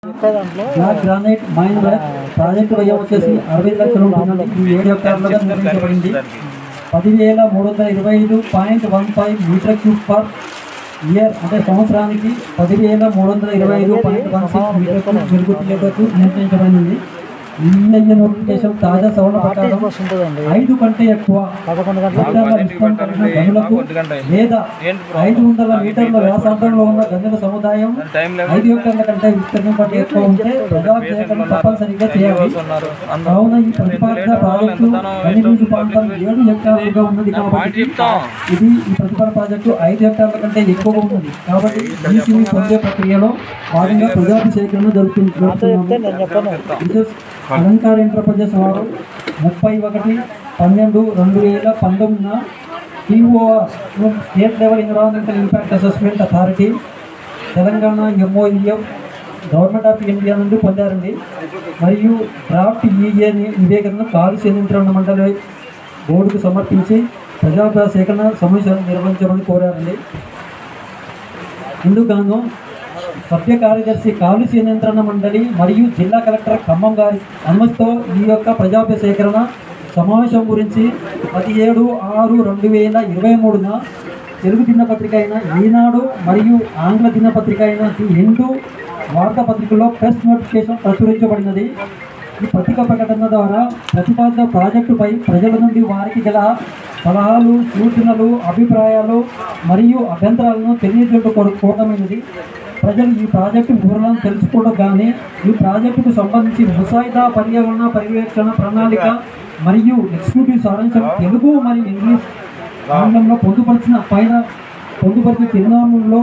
Black granite mine block project వ్యయం వచ్చేసి అరవై లక్షలు ఉంటుందండి ఈ ఏడు హెక్టార్లుగా నిర్ణయించబడింది పదివేల మూడు వందల ఇరవై ఐదు point one five metre cube per year అంటే సంవత్సరానికి పదివేల మూడు వందల ఇరవై ఐదు point one six metre cube వెలుగుతులకు నిర్ణయించబడింది ఈఐఏ నోటిఫికేషన్ తాజా సవరణ ప్రకారం ఐదు కంటే ఎక్కువ హెక్టార్ల విస్తరణ కలిగిన గనులకు లేదా ఐదు వందల మీటర్ల వ్యాసార్థంలో ఉన్న గనుల సముదాయం ఐదు హెక్టార్ల కంటే విస్తరణ కంటే ఎక్కువ ఉంటే ప్రజాభిషేకం తప్పనిసరిగా చేయాలి కావున ఈ ప్రతిపాదన ప్రాజెక్టు గనినీటి ప్రాంతం ఏడు హెక్టార్లుగా ఉన్నది కాబట్టి ఇది ఈ ప్రతిపాదన ప్రాజెక్టు ఐదు హెక్టార్ల కంటే ఎక్కువగా ఉన్నది కాబట్టి ఈసీని పొందే ప్రక్రియలో భాగంగా ప్రజాభిషేకరణ జరుగుతుంది జరుపుతున్నాము. మిసెస్ అలంకార ఎంటర్ప్రైజెస్ వారు ముప్పై ఒకటి పన్నెండు రెండు వేల పంతొమ్మిదిన TOR state level environmental impact assessment authority Telangana MOEF government of India నుండి పొందారండి మరియు డ్రాఫ్ట్ ఈఏ నివేదికను కాలుష్య నియంత్రణ మండలి బోర్డుకు సమర్పించి ప్రజాభిప్రాయ సేకరణ సమావేశాలు నిర్వహించమని కోరారండి ఇందుకు సభ్య కార్యదర్శి కాలుష్య నియంత్రణ మండలి మరియు జిల్లా కలెక్టర్ ఖమ్మం గారి అనుమతితో ఈ యొక్క ప్రజాభ్య సేకరణ సమావేశం గురించి పదిహేడు ఆరు రెండు వేల ఇరవై మూడున తెలుగు దినపత్రిక అయిన ఈనాడు మరియు ఆంగ్ల దినపత్రిక అయిన ది హిందూ వార్తాపత్రికలో ప్రెస్ నోటిఫికేషన్ ప్రచురించబడినది ఈ పత్రిక ప్రకటన ద్వారా ప్రతిపాదిత ప్రాజెక్టుపై ప్రజల నుండి వారికి గల సలహాలు సూచనలు అభిప్రాయాలు మరియు అభ్యంతరాలను తెలియజేయకపోవడమైనది ప్రజలు ఈ ప్రాజెక్టు వివరాలను తెలుసుకోవడం కానీ ఈ ప్రాజెక్టుకు సంబంధించి ముసాయిదా పర్యావరణ పర్యవేక్షణ ప్రణాళిక మరియు ఎగ్జిక్యూటివ్ సారాంశం తెలుగు మరియు ఇంగ్లీష్ ఆంగ్లంలో పొందుపరిచిన పైన పొందుపరిచిన చిరునామాల్లో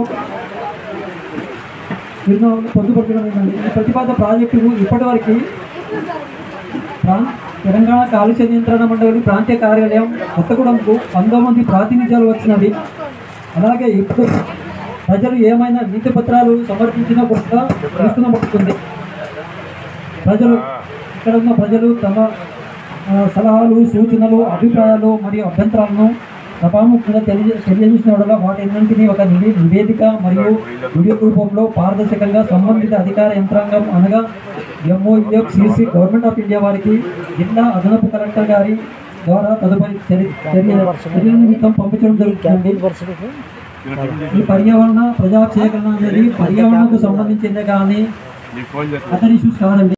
చిరునామాలు పొందుపరచడం ఏంటంటే ఈ ప్రతిపాద ప్రాజెక్టు ఇప్పటివరకు ప్రాం తెలంగాణ కాలుష్య నియంత్రణ మండలి ప్రాంతీయ కార్యాలయం కొత్తగూడెంకు పంతొమ్మిది ప్రాతినిధ్యాలు వచ్చినవి అలాగే ఇప్పుడు ప్రజలు ఏమైనా నీతి పత్రాలు సమర్పించినా కూడా తీసుకునబడుతుంది ప్రజలు ఇక్కడ ఉన్న ప్రజలు తమ ఆ, సలహాలు సూచనలు అభిప్రాయాలు మరియు అభ్యంతరాలను సభాముఖంగా తెలియ తెలియజేసిన వల్ల వాటన్నింటినీ ఒక నివే- నివేదిక మరియు వీడియో రూపంలో పారదర్శకంగా సంబంధిత అధికార యంత్రాంగం అనగా MOEF CC government of India వారికి జిల్లా అదనపు కలెక్టర్ గారి ద్వారా తదుపరి చర్య చర్య చర్యల నిమిత్తం పంపించడం జరుగుతుంది ఈ పర్యావరణ ప్రజా సేకరణ అనేది పర్యావరణకు సంబంధించిందే కానీ అతని ఇష్యూస్ కాదండి